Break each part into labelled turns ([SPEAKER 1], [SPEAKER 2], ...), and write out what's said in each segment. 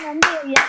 [SPEAKER 1] நன்றி ஐயா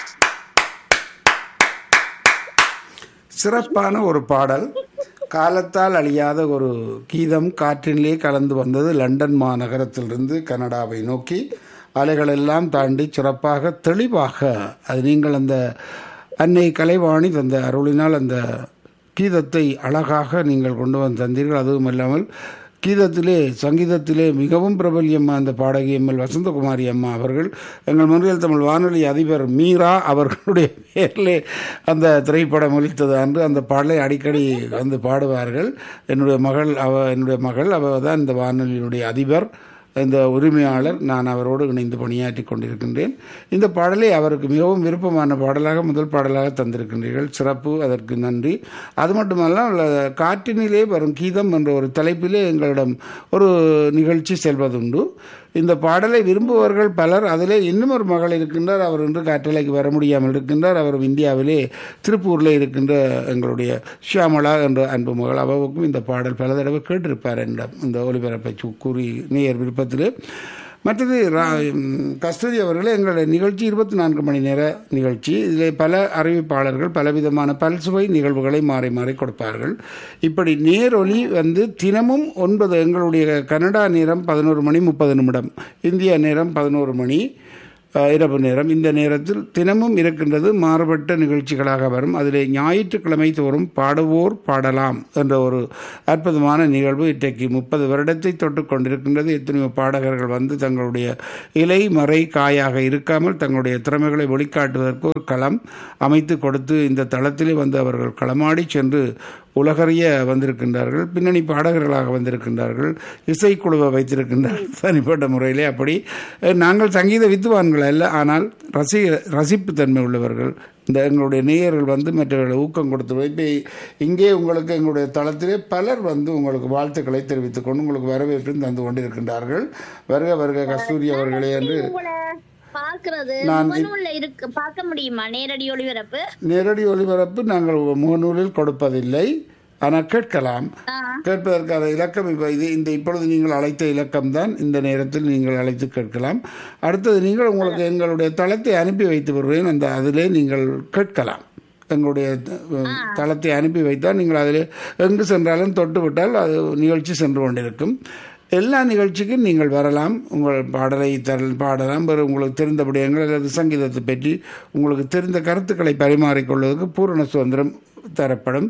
[SPEAKER 2] சிறப்பான ஒரு பாடல் காலத்தால் அழியாத ஒரு கீதம் காற்றிலே கலந்து வந்தது லண்டன் மாநகரத்திலிருந்து கனடாவை நோக்கி அலைகளெல்லாம் தாண்டி சிறப்பாக தெளிவாக அது நீங்கள் அந்த அன்னை கலைவாணி தந்த அருளினால் அந்த கீதத்தை அழகாக நீங்கள் கொண்டு வந்து தந்தீர்கள் அதுவும் இல்லாமல் கீதத்திலே சங்கீதத்திலே மிகவும் பிரபல்யம் அந்த பாடகி எம்எல் வசந்தகுமாரி அம்மா அவர்கள் எங்கள் மொழியல் தமிழ் வானொலி அதிபர் மீரா அவர்களுடைய பேரிலே அந்த திரைப்படம் ஒலித்தது அன்று அந்த பாடலை அடிக்கடி வந்து பாடுவார்கள் என்னுடைய மகள் அவ என்னுடைய மகள் அவ தான் இந்த வானொலியினுடைய அதிபர் இந்த உரிமையாளர் நான் அவரோடு இணைந்து பணியாற்றி கொண்டிருக்கின்றேன் இந்த பாடலை அவருக்கு மிகவும் விருப்பமான பாடலாக முதல் பாடலாக தந்திருக்கின்றீர்கள் சிறப்பு அதற்கு நன்றி அது மட்டுமல்ல காற்றினிலே வரும் கீதம் என்ற ஒரு தலைப்பிலே எங்களிடம் ஒரு நிகழ்ச்சி செல்வதுண்டு இந்த பாடலை விரும்புபவர்கள் பலர் அதிலே இன்னும் ஒரு மகள் இருக்கின்றார் அவர் இன்று காற்றலைக்கு வர முடியாமல் இருக்கின்றார் அவர் இந்தியாவிலே திருப்பூரில் இருக்கின்ற எங்களுடைய ஷியாமலா என்ற அன்பு மகள் அவருக்கும் இந்த பாடல் பல தடவை கேட்டிருப்பார் என்னிடம் இந்த ஒலிபரப்பை சு- கூறி நேயர் விருப்பத்தில் மற்றது ரா- ம், கஸ்தூரி அவர்களே எங்களுடைய நிகழ்ச்சி இருபத்தி நான்கு மணி நேர நிகழ்ச்சி இதில் பல அறிவிப்பாளர்கள் பலவிதமான பல்சுவை நிகழ்வுகளை மாறி மாறி கொடுப்பார்கள் இப்படி நேரொலி வந்து தினமும் ஒன்பது எங்களுடைய கனடா நேரம் பதினோரு மணி முப்பது நிமிடம் இந்திய நேரம் பதினோரு மணி அஹ், இரவு நேரம் இந்த நேரத்தில் தினமும் இருக்கின்றது மாறுபட்ட நிகழ்ச்சிகளாக வரும் அதில் ஞாயிற்றுக்கிழமை தோறும் பாடுவோர் பாடலாம் என்ற ஒரு அற்புதமான நிகழ்வு இன்றைக்கு முப்பது வருடத்தை தொட்டு கொண்டிருக்கின்றது எத்தனையோ பாடகர்கள் வந்து தங்களுடைய இலை மறை காயாக இருக்காமல் தங்களுடைய திறமைகளை வெளிக்காட்டுவதற்கு ஒரு களம் அமைத்து கொடுத்து இந்த தளத்திலே வந்து அவர்கள் களமாடி சென்று உலகறிய வந்திருக்கின்றார்கள் பின்னணி பாடகர்களாக வந்திருக்கின்றார்கள் இசைக்குழுவை வைத்திருக்கின்றார்கள் தனிப்பட்ட முறையிலே அப்படி அஹ், நாங்கள் சங்கீத வித்துவான்கள் அல்ல ஆனால் ரசி ரசிப்பு தன்மை உள்ளவர்கள் இந்த எங்களுடைய நேயர்கள் வந்து மற்றவர்களை ஊக்கம் கொடுத்து இப்போ இங்கே உங்களுக்கு எங்களுடைய தளத்திலே பலர் வந்து உங்களுக்கு வாழ்த்துக்களை தெரிவித்துக் கொண்டு உங்களுக்கு வரவேற்பும் தந்து கொண்டிருக்கின்றார்கள் வருக வருக கஸ்தூரி அவர்களே என்று
[SPEAKER 1] உங்களை பார்க்கிறது
[SPEAKER 2] நான்
[SPEAKER 1] முகநூல்ல இருக்கு பார்க்க முடியுமா நேரடி ஒளிபரப்பு
[SPEAKER 2] நேரடி ஒளிபரப்பு நாங்கள் முகநூலில் கொடுப்பதில்லை ஆனால் கேட்கலாம்
[SPEAKER 1] ஆ.
[SPEAKER 2] கேட்பதற்கான இலக்கம் இப்போ இது இந்த இப்பொழுது நீங்கள் அழைத்த இலக்கம் தான் இந்த நேரத்தில் நீங்கள் அழைத்து கேட்கலாம் அடுத்தது நீங்கள் உங்களுக்கு எங்களுடைய தளத்தை அனுப்பி வைத்து வருவேன் அந்த அதிலே நீங்கள் கேட்கலாம் எங்களுடைய த- தளத்தை அனுப்பி வைத்தால் நீங்கள் அதில் எங்கு சென்றாலும் தொட்டு விட்டால் அது நிகழ்ச்சி சென்று கொண்டிருக்கும் எல்லா நிகழ்ச்சிக்கும் நீங்கள் வரலாம் உங்கள் பாடலை தர பாடலாம் வேறு உங்களுக்கு தெரிந்த விடயங்கள் அல்லது சங்கீதத்தை பற்றி உங்களுக்கு தெரிந்த கருத்துக்களை பரிமாறிக்கொள்வதற்கு பூரண சுதந்திரம் தரப்படும்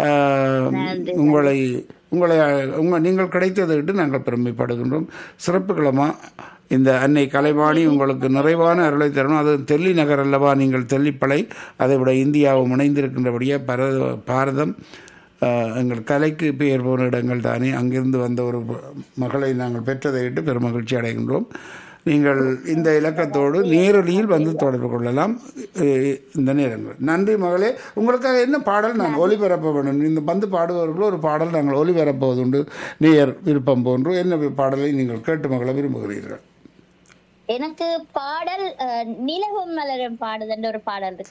[SPEAKER 2] ஆஹ், உங்களை உங்களை உங்கள் நீங்கள் கிடைத்ததை விட்டு நாங்கள் பெருமைப்படுகின்றோம் சிறப்புகளமா இந்த அன்னை கலைவாணி உங்களுக்கு நிறைவான அருளை தரணும் அது தெல்லி நகர் அல்லவா நீங்கள் தெல்லிப்பளை அதை விட இந்தியாவும் இணைந்திருக்கின்றபடியே பரத பாரதம் ஆஹ், எங்கள் கலைக்கு பெயர் போன இடங்கள் தானே அங்கிருந்து வந்த ஒரு மகளை நாங்கள் பெற்றதை விட்டு பெருமகிழ்ச்சி அடைகின்றோம் நீங்கள் இந்த இலக்கத்தோடு நேரடியில் வந்து தொடர்பு கொள்ளலாம் அஹ், இந்த நேரங்கள் நன்றி மகளே உங்களுக்காக என்ன பாடல் நான் ஒலிபரப்ப வேண்டும் இந்த வந்து பாடுபவர்களோ ஒரு பாடல் நாங்கள் ஒலிபரப்புவதுண்டு நேயர் விருப்பம் போன்று என்ன பாடலை நீங்கள் கேட்டு மகள விரும்புகிறீர்கள்
[SPEAKER 1] எனக்கு பாடல் அஹ், நிலவும் மலரும் பாடுதன்ற ஒரு பாடல் இருக்கு